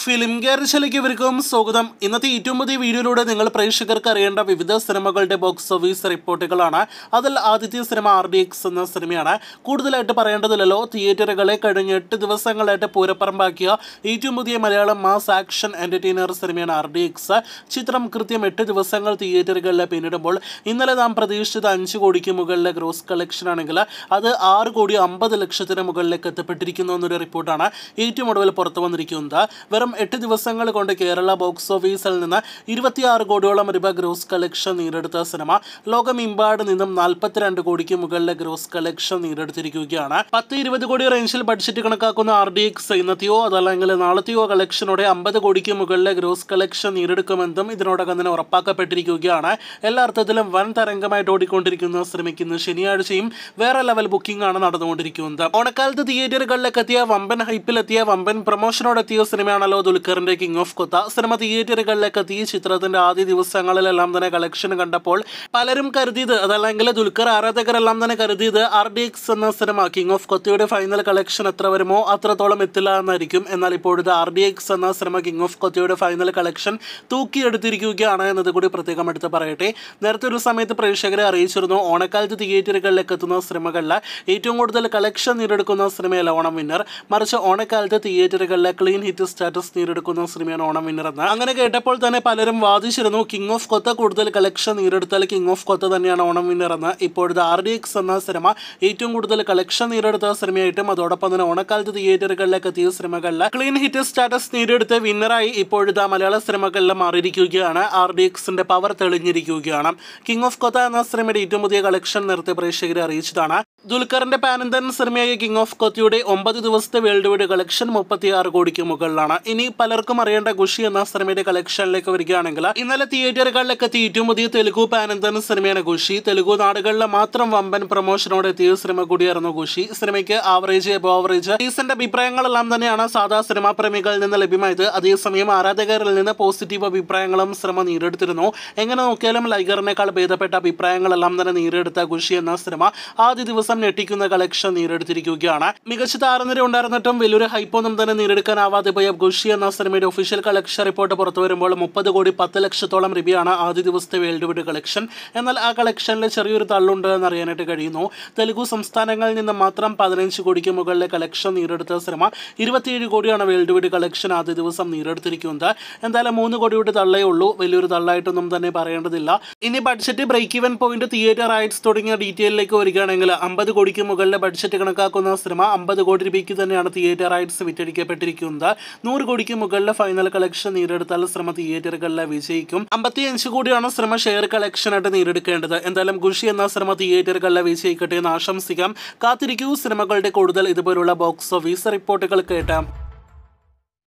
film ഗാരേജിലേക്ക് ഇവർക്കും സ്വാഗതം ഇന്നത്തെ ഏറ്റവും പുതിയ വീഡിയോയിലൂടെ നിങ്ങൾ പ്രേക്ഷകർക്ക് അറിയേണ്ട വിവിധ സിനിമകളുടെ ബോക്സ് ഓഫീസ് റിപ്പോർട്ടുകളാണ് അതിൽ ആദ്യത്തെ സിനിമ ആർ ഡി എക്സ് എന്ന സിനിമയാണ് കൂടുതലായിട്ട് പറയേണ്ടതില്ലല്ലോ തിയേറ്ററുകളെ കഴിഞ്ഞ എട്ട് ദിവസങ്ങളായിട്ട് പൂരപ്പറമ്പാക്കിയ ഏറ്റവും പുതിയ മലയാളം മാസ് ആക്ഷൻ എൻ്റർടൈനർ സിനിമയാണ് ആർ ഡി എക്സ് ചിത്രം കൃത്യം എട്ട് ദിവസങ്ങൾ തിയേറ്ററുകളിൽ പിന്നിടുമ്പോൾ ഇന്നലെ നാം പ്രതീക്ഷിച്ചത് അഞ്ച് കോടിക്ക് മുകളിലെ ഗ്രോസ് കളക്ഷൻ ആണെങ്കിൽ അത് ആറ് കോടി അമ്പത് ലക്ഷത്തിന് മുകളിലേക്ക് എത്തപ്പെട്ടിരിക്കുന്നു എന്നൊരു റിപ്പോർട്ടാണ് ഏറ്റവും ഒടുവിൽ പുറത്തു വന്നിരിക്കുന്നത് വെറും എട്ട് ദിവസങ്ങൾ കൊണ്ട് കേരള ബോക്സ് ഓഫീസിൽ നിന്ന് ഇരുപത്തിയാറ് കോടിയോളം രൂപ ഗ്രോസ് കളക്ഷൻ നേടിയെടുത്ത സിനിമ ലോകമെമ്പാട് നിന്നും നാൽപ്പത്തിരണ്ട് കോടിക്ക് മുകളിലെ ഗ്രോസ് കളക്ഷൻ നേടിയെടുത്തിരിക്കുകയാണ് പത്ത് ഇരുപത് കോടി റേഞ്ചിൽ ബഡ്ജറ്റ് കണക്കാക്കുന്ന ആർ ഡി എക്സ് ഇന്നത്തെയോ അതല്ലെങ്കിൽ നാളത്തെയോ കളക്ഷനോടെ അമ്പത് കോടിക്ക് മുകളിലെ ഗ്രോസ് കളക്ഷൻ നേടിയെടുക്കുമെന്നും ഇതിനോടകം തന്നെ ഉറപ്പാക്കപ്പെട്ടിരിക്കുകയാണ് എല്ലാ അർത്ഥത്തിലും വൻ തരംഗമായിട്ട് ഓടിക്കൊണ്ടിരിക്കുന്ന സിനിമയ്ക്ക് ഇന്ന് ശനിയാഴ്ചയും വേറെ ലെവൽ ബുക്കിംഗ് ആണ് നടന്നുകൊണ്ടിരിക്കുന്നത് ഓണക്കാലത്ത് തിയേറ്ററുകളിലേക്ക് എത്തിയ വമ്പൻ ഹൈപ്പിലെത്തിയ വമ്പൻ പ്രൊമോഷനോടെത്തിയ സിനിമയാണല്ലോ ദുൽഖറിന്റെ കിങ് ഓഫ് കൊത്ത സിനിമ തിയേറ്ററുകളിലേക്ക് എത്തിയ ചിത്രത്തിന്റെ ആദ്യ ദിവസങ്ങളിലെല്ലാം തന്നെ കളക്ഷൻ കണ്ടപ്പോൾ പലരും കരുതിയത് അതല്ലെങ്കിൽ ദുൽഖർ ആരാധകരെല്ലാം തന്നെ കരുതിയത് ആർ ഡി എക്സ് എന്ന സിനിമ കിങ് ഓഫ് കൊത്തയുടെ ഫൈനൽ കളക്ഷൻ എത്ര വരുമോ അത്രത്തോളം എത്തില്ല എന്നായിരിക്കും എന്നാൽ ഇപ്പോഴത്തെ ആർ ഡി എക്സ് എന്ന സിനിമ കിങ് ഓഫ് കൊത്തയുടെ ഫൈനൽ കളക്ഷൻ തൂക്കിയെടുത്തിരിക്കുകയാണ് എന്നത് കൂടി പ്രത്യേകം എടുത്ത് പറയട്ടെ നേരത്തെ ഒരു സമയത്ത് പ്രേക്ഷകരെ അറിയിച്ചിരുന്നു ഓണക്കാലത്ത് തിയേറ്ററുകളിലേക്ക് എത്തുന്ന സിനിമകളിൽ ഏറ്റവും കൂടുതൽ കളക്ഷൻ നേടിയെടുക്കുന്ന സിനിമയല്ല ഓണം വിന്നർ മറിച്ച് ഓണക്കാലത്ത് തിയേറ്ററുകളിലെ ക്ലീൻ ഹിറ്റ് സ്റ്റാറ്റസ് നേടിയെടുക്കുന്ന സിനിമയാണ് ഓണം വിന്നർ എന്ന് അങ്ങനെ കേട്ടപ്പോൾ തന്നെ പലരും വാദിച്ചിരുന്നു കിങ് ഓഫ് കൊത്ത കൂടുതൽ കളക്ഷൻ നേടിയെടുത്താൽ കിങ് ഓഫ് കൊത്ത തന്നെയാണ് ഓണം വിന്നർ എന്ന് ഇപ്പോഴത്തെ ആർ ഡി എക്സ് എന്ന സിനിമ ഏറ്റവും കൂടുതൽ കളക്ഷൻ നേടിയെടുത്ത സിനിമയായിട്ടും അതോടൊപ്പം തന്നെ ഓണക്കാലത്ത് തിയേറ്ററുകളിലേക്ക് എത്തിയ സിനിമകളിൽ ക്ലീൻ ഹിറ്റ് സ്റ്റാറ്റസ് നേടിയെടുത്ത് വിന്നറായി ഇപ്പോഴത്തെ മലയാള സിനിമകളിൽ മാറിയിരിക്കുകയാണ് ആർ ഡി എക്സിന്റെ പവർ തെളിഞ്ഞിരിക്കുകയാണ് കിങ് ഓഫ് കൊത്ത എന്ന സിനിമയുടെ ഏറ്റവും പുതിയ കളക്ഷൻ നേരത്തെ പ്രേക്ഷകരെ അറിയിച്ചതാണ് ദുൽഖറിന്റെ പാനന്തൻ സിനിമയായ കിങ് ഓഫ് കൊത്തിയുടെ ഒമ്പത് ദിവസത്തെ വേൾഡ് വൈഡ് കളക്ഷൻ മുപ്പത്തിയാറ് കോടിക്ക് മുകളിലാണ് ഇനി പലർക്കും അറിയേണ്ട ഖുഷി എന്ന സിനിമയുടെ കളക്ഷനിലേക്ക് വരികയാണെങ്കിൽ ഇന്നലെ തിയേറ്ററുകളിലേക്ക് എത്തിയ ഏറ്റവും പുതിയ തെലുഗു പാനന്തൻ സിനിമയാണ് ഖുഷി തെലുഗു നാടുകളിലെ മാത്രം വമ്പൻ പ്രൊമോഷനോടെ എത്തിയ സിനിമ കൂടിയായിരുന്നു ഖുഷി സിനിമയ്ക്ക് ആവറേജ് എബോ ആവറേജ് ഡീസന്റ് അഭിപ്രായങ്ങളെല്ലാം തന്നെയാണ് സാധാ സിനിമാ പ്രേമികളിൽ നിന്ന് ലഭ്യമായത് അതേസമയം ആരാധകരിൽ നിന്ന് പോസിറ്റീവ് അഭിപ്രായങ്ങളും സിനിമ നേടിയെടുത്തിരുന്നു എങ്ങനെ നോക്കിയാലും ലൈഗറിനേക്കാൾ ഭേദപ്പെട്ട അഭിപ്രായങ്ങളെല്ലാം തന്നെ നേടിയെടുത്ത ഖുഷി എന്ന സിനിമ ആദ്യ ദിവസം ഞെട്ടിക്കുന്ന കളക്ഷൻ നേടിയെടുത്തിരിക്കുകയാണ് മികച്ച താരനിര ഉണ്ടായിരുന്നിട്ടും വലിയൊരു ഹൈപ്പൊന്നും തന്നെ നേടിയെടുക്കാനാവാതെ പോയ ഖുഷി എന്ന സിനിമയുടെ ഒഫീഷ്യൽ കളക്ഷൻ റിപ്പോർട്ട് പുറത്തു വരുമ്പോൾ മുപ്പത് കോടി പത്ത് ലക്ഷത്തോളം രൂപയാണ് ആദ്യ ദിവസത്തെ വേൾഡ് വൈഡ് കളക്ഷൻ എന്നാൽ ആ കളക്ഷനിൽ ചെറിയൊരു തള്ളുണ്ട് എന്ന് അറിയാനായിട്ട് കഴിയുന്നു തെലുഗു സംസ്ഥാനങ്ങളിൽ നിന്ന് മാത്രം പതിനഞ്ച് കോടിക്ക് മുകളിലെ കളക്ഷൻ നേടിയെടുത്ത സിനിമ ഇരുപത്തിയേഴ് കോടിയാണ് വേൾഡ് വൈഡ് കളക്ഷൻ ആദ്യ ദിവസം നേടിയെടുത്തിരിക്കുന്നത് എന്തായാലും മൂന്ന് കോടിയുടെ തള്ളേ ഉള്ളൂ വലിയൊരു തള്ളായിട്ടൊന്നും തന്നെ പറയേണ്ടതില്ല ഇനി budget break even point theatre rights തുടങ്ങിയ ഡീറ്റെയിലേക്ക് വരികയാണെങ്കിൽ അമ്പത് കോടിക്ക് മുകളിലെ ബഡ്ജറ്റ് കണക്കാക്കുന്ന സിനിമ അമ്പത് കോടി രൂപയ്ക്ക് തന്നെയാണ് തിയേറ്റർ റൈറ്റ്സ് വിറ്റഴിക്കപ്പെട്ടിരിക്കുന്നത് നൂറ് കോടിക്ക് മുകളിലെ ഫൈനൽ കളക്ഷൻ നേടിയെടുത്താൽ സിനിമ തിയേറ്ററുകളിൽ വിജയിക്കും അമ്പത്തിയഞ്ച് കോടിയാണ് സിനിമ ഷെയർ കളക്ഷനായിട്ട് നേടിയെടുക്കേണ്ടത് എന്തായാലും ഖുഷി എന്ന സിനിമ തിയേറ്ററുകളിൽ വിജയിക്കട്ടെ എന്ന് ആശംസിക്കാം കാത്തിരിക്കൂ സിനിമകളുടെ കൂടുതൽ ഇതുപോലുള്ള ബോക്സ് ഓഫീസ് റിപ്പോർട്ടുകൾ കേട്ടാം